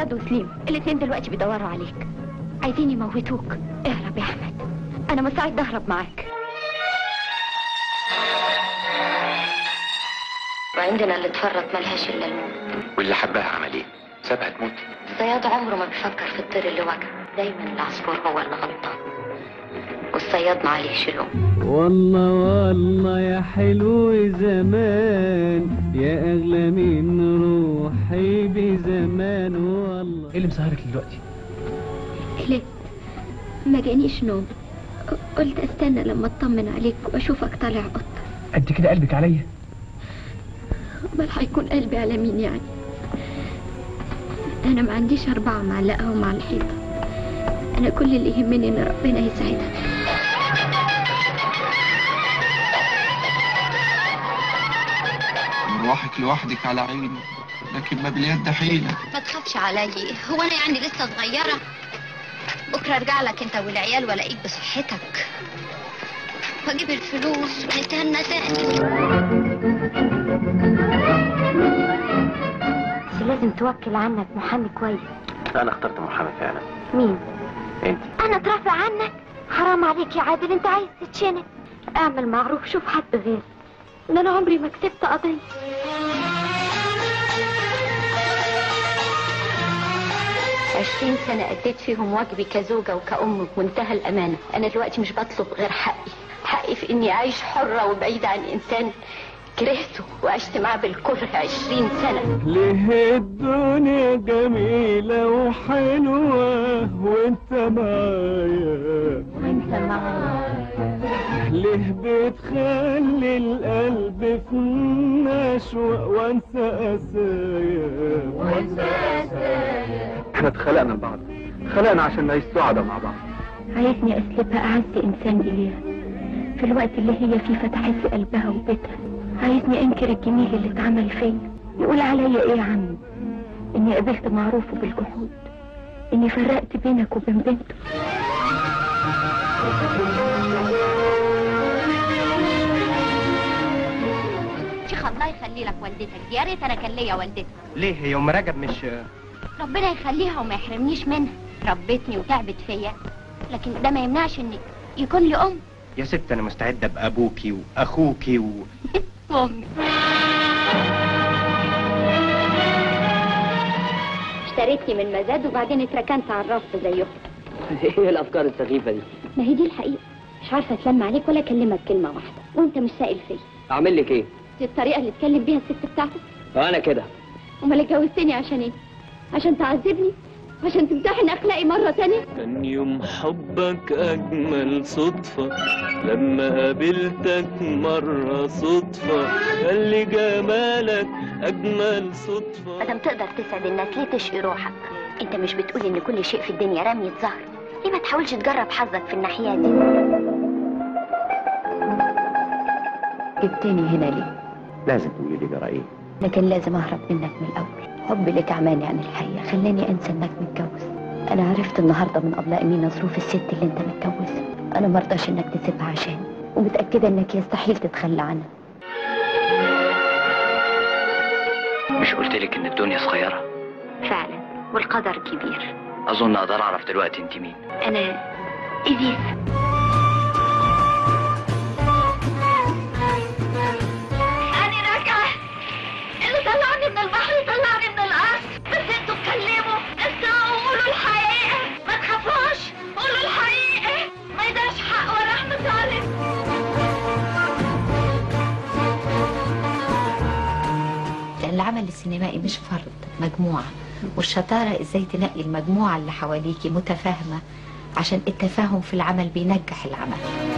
صياد وسليم الاتنين دلوقتي بيدوروا عليك عايزين يموتوك اهرب يا احمد انا مستعد اهرب معاك وعندنا اللي اتفرط ملهاش الا الموت واللي حبها عمل ايه سابها تموت الصياد عمره ما بيفكر في الطير اللي وجعه دايما العصفور هو اللي غلطان والصياد معليش لوم والله والله يا حلو زمان يا اغلى من روحي بزمان والله ايه اللي مسهرك دلوقتي ليه ما جانيش نوم قلت استنى لما اطمن عليك واشوفك طالع قط قد كده قلبك عليا بل هيكون قلبي على مين يعني انا ما عنديش اربعه معلقه مع الحيطه انا كل اللي يهمني ان ربنا يسعدها مروحك لوحدك على عيني لكن ما باليد حيلة ما تخافش عليا هو انا يعني لسه صغيره بكره ارجع لك انت والعيال والاقيك بصحتك واجيب الفلوس ونتهنى تاني بس لازم توكل عنك محامي كويس انا اخترت محامي فعلا مين انت انا اترافع عنك حرام عليك يا عادل انت عايز تتشنق اعمل معروف شوف حد غير ده انا عمري ما كسبت قضيه عشرين سنة أديت فيهم واجبي كزوجة وكأم بمنتهى الأمانة أنا دلوقتي مش بطلب غير حقي حقي في إني أعيش حرة وبعيدة عن إنسان كرهته وعشت معاه بالكره عشرين سنة ليه الدنيا جميلة وحلوة وانت معايا وانت معايا ليه بتخلي القلب في نشوة وانسى قسايا احنا اتخلقنا لبعض خلقنا عشان نعيش سعداء مع بعض عايزني أسلبها أعز إنسان إليها في الوقت اللي هي فيه فتحت لي قلبها وبيتها عايزني أنكر الجميل اللي اتعمل فيا يقول عليا إيه يا عم إني قبلت معروفه بالجحود إني فرقت بينك وبين بنته شيخ الله يخلي لك والدتك يا ريت انا كان ليا والدتك ليه هي ام رجب مش ربنا يخليها وما يحرمنيش منها ربتني وتعبت فيا لكن ده ما يمنعش ان يكون لي ام يا ست انا مستعد ابقى ابوكي واخوكي و... امي اشتريتني من مزاد وبعدين اتركنت على الرف زيهم ايه الافكار السخيفه دي ما هي دي الحقيقه مش عارفه اتلم عليك ولا اكلمك كلمه واحده وانت مش سائل فيا اعمل لك ايه دي الطريقه اللي تكلم بيها الست بتاعتك انا كده امال اتجوزتني عشان ايه عشان تعذبني عشان تمتحن اخلاقي مره تانية كان يوم حبك أجمل صدفة لما قابلتك مرة صدفة قال لي جمالك أجمل صدفة مادام تقدر تسعد الناس ليه تشقي روحك انت مش بتقول ان كل شيء في الدنيا رمية زهر ليه ما تحاولش تجرب حظك في الناحية دي جبتني هنا ليه لازم تقولي لي جرى ايه لكن لازم اهرب منك من الاول حبي لك عماني عن الحقيقة خلاني انسى انك متجوز انا عرفت النهارده من ابله امينه ظروف الست اللي انت متجوزها انا مرضاش انك تسيبها عشان ومتاكده انك يستحيل تتخلى عنها مش قلت لك ان الدنيا صغيره فعلا والقدر كبير اظن اقدر اعرف دلوقتي انت مين انا ايزيس انا راجعه اللي طلعني من البحر طلعني من الارض بس انتوا اتكلموا اسمعوا وقولوا الحقيقه ما تخافوش قولوا الحقيقه ما يداش حق ولا احنا ظالم لأن العمل السينمائي مش فرد مجموعة والشطارة ازاي تنقي المجموعة اللي حواليكي متفاهمة عشان التفاهم في العمل بينجح العمل